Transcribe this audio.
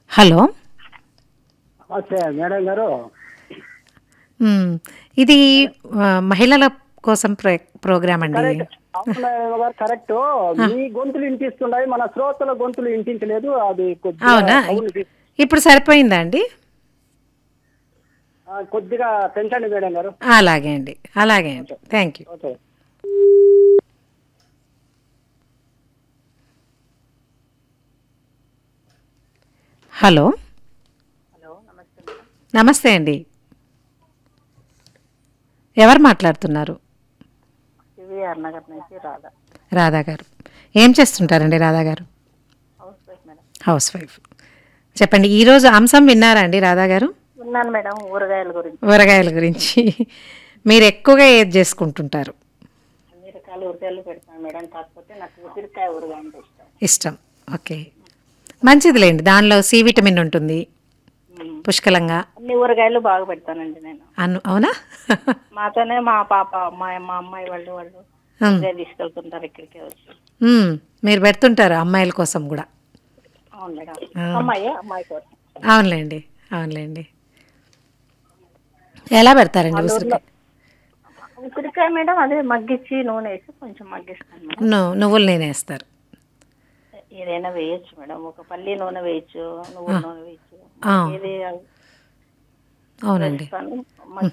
Hello నమస్తే madam గారు మ్, ఇది ఆ, మహిళల కోసం ప్రో ప్రోగ్రామ్ అండి అవును మేడం గారు కరెక్ట్ మీ గొంతులు వినిపిస్తున్నాయి మన శ్రోతల గొంతులు వినిపించలేదు అది కొద్దిగా అవునా సౌండ్ తీ- ఇప్పుడు సరిపోయిందా అండి ఆ, కొద్దిగా పెంచండి మేడం గారు అలాగే అండి అలాగే అండి thank you okay hello hello నమస్తే మేడం నమస్తే అండి ఎవరు మాట్లాడుతున్నారు సివిఆర్ నగర్ నుంచి రాధా రాధా గారు ఏం చేస్తుంటారండి రాధా గారు housewife madam housewife చెప్పండి ఈరోజు అంశం విన్నారా అండి రాధా గారు ఉన్నాను మేడం ఊరగాయల గురించి ఊరగాయల గురించి మీరు ఎక్కువగా ఏది చేసుకుంటుంటారు అన్ని రకాల ఊరగాయలు పెడతాను మేడం కాకపోతే నాకు ఉసిరికాయ ఊరగాయ అంటే ఇష్టం ఇష్టం ఓకే మంచిదిలేండి దానిలో సి విటమిన్ ఉంటుంది మ్మ్. పుష్కలంగా అన్ని ఊరగాయలు బాగా పెడతానండి నేను అను అవునా మాతోనే మా పాప అమ్మాయి మా అమ్మాయి వాళ్ళు వాళ్ళు మ్, ఊరగాయ తీసుకెళ్తుంటారు ఇక్కడికే వచ్చి మ్, మీరు పెడుతుంటారు అమ్మాయిల కోసం కూడా అవును మేడం అమ్మాయి అమ్మాయి కోసం అవునులేండి అవునులేండి ఎలా పెడతారండి ఉసిరికాయ ఉసిరికాయ మేడం అదే మగ్గిచ్చి నూనె వేసి కొంచెం మగ్గిస్తాను మేడం ను- నువ్వులు నేను వేస్తారు ఏదైనా వేయచ్చు మేడం ఒక పల్లి నూనె వేయచ్చు నువ్వుల నూనె వేయచ్చు ఆ. ఏది అవునండి వేస్తాను